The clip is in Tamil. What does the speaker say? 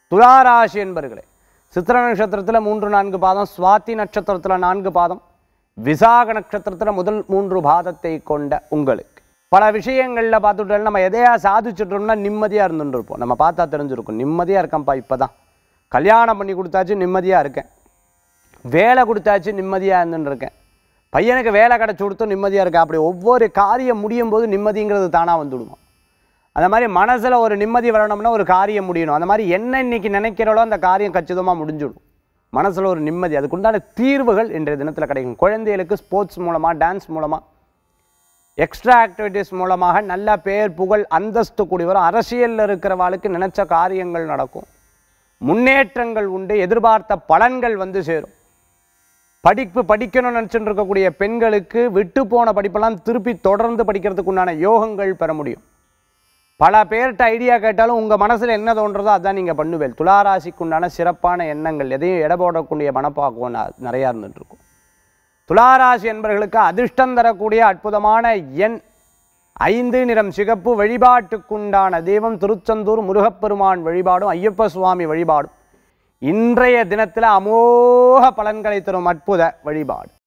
துளாராசி என்பர்களே சித்திர நட்சத்திரத்தில் மூன்று நான்கு பாதம் சுவாதி நட்சத்திரத்தில் நான்கு பாதம் விசாக நட்சத்திரத்தில் முதல் மூன்று பாதத்தை கொண்ட உங்களுக்கு பல விஷயங்களில் பார்த்துட்டோம் நம்ம எதையா சாதிச்சுட்டோம்னா நிம்மதியாக இருந்துட்டு இருப்போம் நம்ம பார்த்தா தெரிஞ்சிருக்கும் நிம்மதியாக இருக்கேன்ப்பா இப்போ தான் கல்யாணம் பண்ணி கொடுத்தாச்சு நிம்மதியாக இருக்கேன் வேலை கொடுத்தாச்சு நிம்மதியாக இருந்துட்டு இருக்கேன் பையனுக்கு வேலை கிடச்சி கொடுத்தும் நிம்மதியாக இருக்கேன் அப்படி ஒவ்வொரு காரியம் முடியும் போது நிம்மதிங்கிறது தானாக வந்துடுமா அந்த மாதிரி மனசில் ஒரு நிம்மதி வரணும்னா ஒரு காரியம் முடியணும் அந்த மாதிரி என்ன இன்னைக்கு நினைக்கிறோளோ அந்த காரியம் கச்சிதமாக முடிஞ்சிடும் மனசில் ஒரு நிம்மதி அதுக்குண்டான தீர்வுகள் இன்றைய தினத்தில் கிடைக்கும் குழந்தைகளுக்கு ஸ்போர்ட்ஸ் மூலமாக டான்ஸ் மூலமாக எக்ஸ்ட்ரா ஆக்டிவிட்டீஸ் மூலமாக நல்ல பேர் புகழ் அந்தஸ்து கூடி வரும் அரசியலில் இருக்கிறவாளுக்கு நினைச்ச காரியங்கள் நடக்கும் முன்னேற்றங்கள் உண்டு எதிர்பார்த்த பலன்கள் வந்து சேரும் படிப்பு படிக்கணும்னு நினச்சிட்டு இருக்கக்கூடிய பெண்களுக்கு விட்டு போன படிப்பெல்லாம் திருப்பி தொடர்ந்து படிக்கிறதுக்கு உண்டான யோகங்கள் பெற முடியும் பல பேர்கிட்ட ஐடியா கேட்டாலும் உங்கள் மனசில் என்ன தோன்றதோ அதான் நீங்கள் பண்ணுவேன் துளாராசிக்கு உண்டான சிறப்பான எண்ணங்கள் எதையும் எடை போடக்கூடிய மனப்பாக்குவம் ந- நிறையா இருந்துட்டு இருக்கும் துளாராசி என்பவர்களுக்கு அதிர்ஷ்டம் தரக்கூடிய அற்புதமான எண் ஐந்து நிறம் சிகப்பு வழிபாட்டுக்குண்டான தெய்வம் திருச்செந்தூர் முருகப்பெருமான் வழிபாடும் ஐயப்ப சுவாமி வழிபாடும் இன்றைய தினத்தில் அமோக பலன்களை தரும் அற்புத வழிபாடு